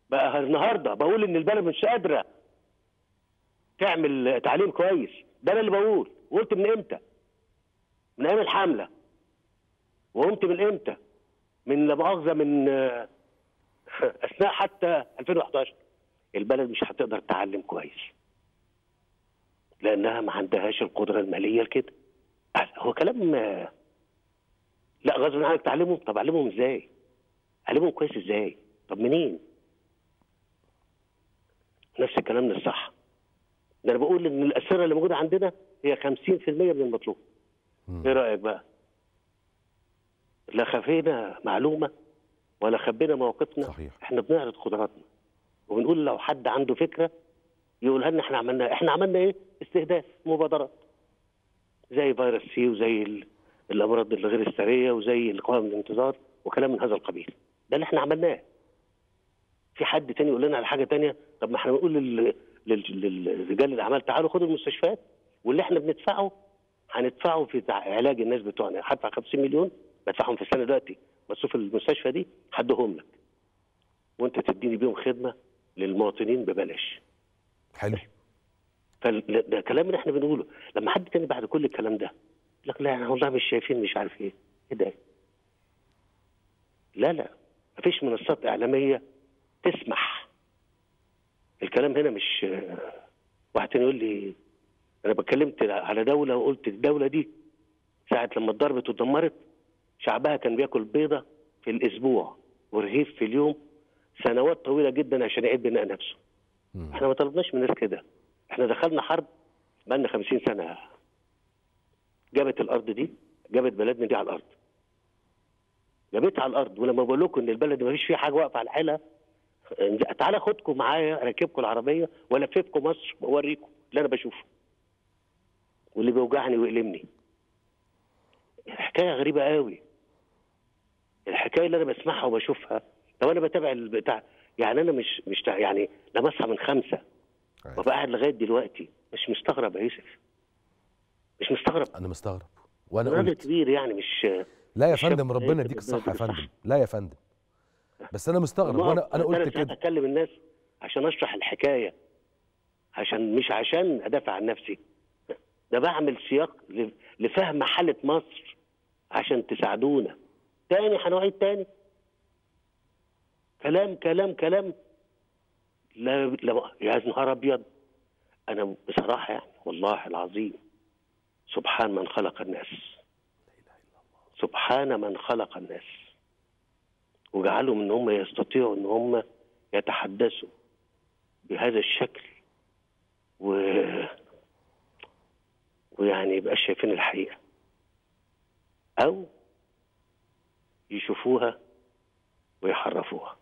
بقى النهارده بقول ان البلد مش قادره تعمل تعليم كويس ده انا اللي بقول وقلت من امتى من ايام الحمله وقمت من امتى من لا مؤاخذه من آه، اثناء حتى 2011 البلد مش هتقدر تعلم كويس لانها ما عندهاش القدره الماليه لكده هو كلام آه، لا غصب عنك تعلمهم طب اعلمهم ازاي؟ اعلمهم كويس ازاي؟ طب منين؟ نفس الكلام من الصح ده انا بقول ان الاسئله اللي موجوده عندنا هي 50% من المطلوب ايه رايك بقى؟ لا خفينا معلومه ولا خبينا مواقفنا صحيح. احنا بنعرض قدراتنا وبنقول لو حد عنده فكره يقولها لنا احنا عملنا احنا عملنا ايه؟ استهداف مبادرات زي فيروس سي وزي ال- الامراض الغير السريه وزي القوائم الانتظار وكلام من هذا القبيل ده اللي احنا عملناه في حد تاني يقول لنا على حاجه تانية طب ما احنا بنقول لل- لل- للرجال الاعمال تعالوا خدوا المستشفيات واللي احنا بندفعه هندفعه في تع- علاج الناس بتوعنا هدفع 50 مليون بدفعهم في السنه دلوقتي مصروف المستشفى دي هديهم لك وانت تديني بيهم خدمه للمواطنين ببلاش حلو فده كلام اللي احنا بنقوله لما حد تاني بعد كل الكلام ده يقول لك لا احنا والله مش شايفين مش عارف ايه ايه ده لا لا مفيش منصات اعلاميه تسمح الكلام هنا مش واحد تاني يقول لي انا بتكلمت على دوله وقلت الدوله دي ساعه لما اتضربت واتدمرت شعبها كان بياكل بيضه في الاسبوع ورغيف في اليوم سنوات طويله جدا عشان يعيد بناء نفسه مم. احنا ما طلبناش من الناس كده احنا دخلنا حرب بقالنا 50 سنه جابت الارض دي جابت بلدنا دي على الارض جابتها على الارض ولما بقول لكم ان البلد دي ما فيش فيها حاجه واقفه على حالها تعالى خدكم معايا اركبكم العربيه والففكم مصر واوريكم اللي انا بشوفه واللي بيوجعني ويؤلمني حكايه غريبه قوي الحكايه اللي انا بسمعها وبشوفها لو انا بتابع البتاع يعني انا مش مش تع- يعني لما اصحى من خمسه أيوة. وابقى قاعد لغايه دلوقتي مش مستغرب يا يوسف مش مستغرب انا مستغرب وانا راجل قلت كبير يعني مش لا يا مش شاب فندم ربنا صغير يديك كده، الصحه يا ربنا يديك فندم لا يا فندم بس انا مستغرب ما- وانا انا ده قلت ساعات كده اكلم الناس عشان اشرح الحكايه عشان مش عشان ادافع عن نفسي ده بعمل سياق ل- لفهم حاله مصر عشان تساعدونا تاني هنعيد تاني كلام كلام كلام لا لا يا نهار ابيض انا بصراحه يعني والله العظيم سبحان من خلق الناس سبحان من خلق الناس وجعلهم ان هم يستطيعوا ان هم يتحدثوا بهذا الشكل و ويعني يبقى شايفين الحقيقه او يشوفوها ويحرفوها